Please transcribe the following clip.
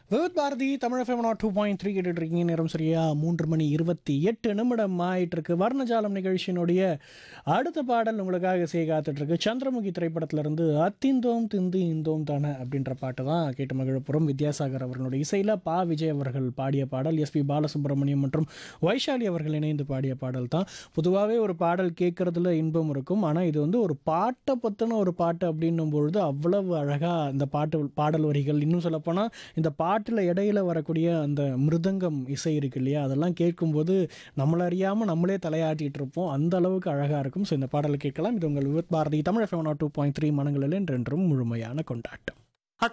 விவத் Bharati Tamil FM two point three கேட்டுட்டு இருக்கீங்க நேரம் சரியா மூன்று மணி இருபத்தி எட்டு நிமிடம் ஆயிட்டு இருக்கு வர்ணஜாலம் நிகழ்ச்சியினுடைய அடுத்த பாடல் உங்களுக்காக செய்ய காத்துட்டு இருக்கு சந்திரமுகி திரைப்படத்திலிருந்து அத்திந்தோம் திந்து இந்தோம் தானே அப்படின்ற பாட்டு தான் கேட்டு மகிழப்புறம் வித்யாசாகர் அவர்களுடைய இசையில் பா விஜய் அவர்கள் பாடிய பாடல் எஸ்பி பாலசுப்ரமணியம் மற்றும் வைஷாலி அவர்கள் இணைந்து பாடிய பாடல் தான் பொதுவாகவே ஒரு பாடல் கேட்கறதுல இன்பம் இருக்கும் ஆனால் இது வந்து ஒரு பாட்டை பற்றின ஒரு பாட்டு அப்படின்னும் பொழுது அவ்வளவு அழகாக இந்த பாட்டு பாடல் வரிகள் இன்னும் சொல்லப்போனால் இந்த பாட்டில் இடையில வரக்கூடிய அந்த மிருதங்கம் இசை இருக்கு இல்லையா அதெல்லாம் கேட்கும்போது நம்மள அறியாமல் நம்மளே தலையாட்டிட்டு இருப்போம் அந்த அளவுக்கு அழகாக இருக்கும் ஸோ இந்த பாடலை கேட்கலாம் இது உங்கள் Vividh Bharati Tamil FM two point three மனங்களில் என்றென்றும் முழுமையான கொண்டாட்டம்